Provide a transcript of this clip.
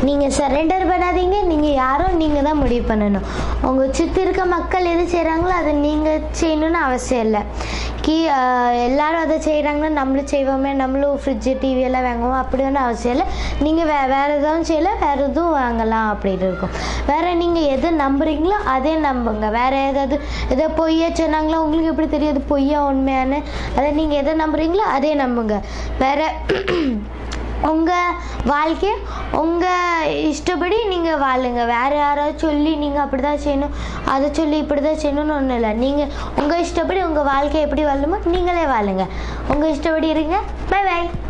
நீங்கள் சரண்டர் பண்ணாதீங்க நீங்கள் யாரும் நீங்கள் தான் முடிவு பண்ணணும் உங்கள் சுற்றி இருக்க மக்கள் எது செய்கிறாங்களோ அதை நீங்கள் செய்யணும்னு அவசியம் இல்லை கீ ஆஹ், எல்லாரும் அதை செய்கிறாங்கன்னா நம்மளும் செய்வோமே நம்மளும் ஃப்ரிட்ஜு டிவி எல்லாம் வாங்குவோம் அப்படி ஒன்றும் அவசியம் இல்லை நீங்கள் வே வேறு எதுவும் செய்யல வேறு எதுவும் வாங்கலாம் அப்படின்னு இருக்கும் வேறு நீங்கள் எது நம்புறீங்களோ அதே நம்புங்க வேறு ஏதாவது எதோ பொய்யா சொன்னாங்களோ உங்களுக்கு எப்படி தெரியாது பொய்யா உண்மையான்னு அதை நீங்கள் எதை நம்புறீங்களோ அதே நம்புங்க வேறு உங்கள் வாழ்க்கையை உங்கள் இஷ்டப்படி நீங்கள் வாழுங்க வேறு யாராவது சொல்லி நீங்கள் அப்படி தான் செய்யணும் அதை சொல்லி இப்படி தான் செய்யணும்னு ஒன்றும் இல்லை நீங்கள் உங்கள் இஷ்டப்படி உங்கள் வாழ்க்கையை எப்படி வாழணுமோ நீங்களே வாழுங்க உங்கள் இஷ்டப்படி இருங்க பை பை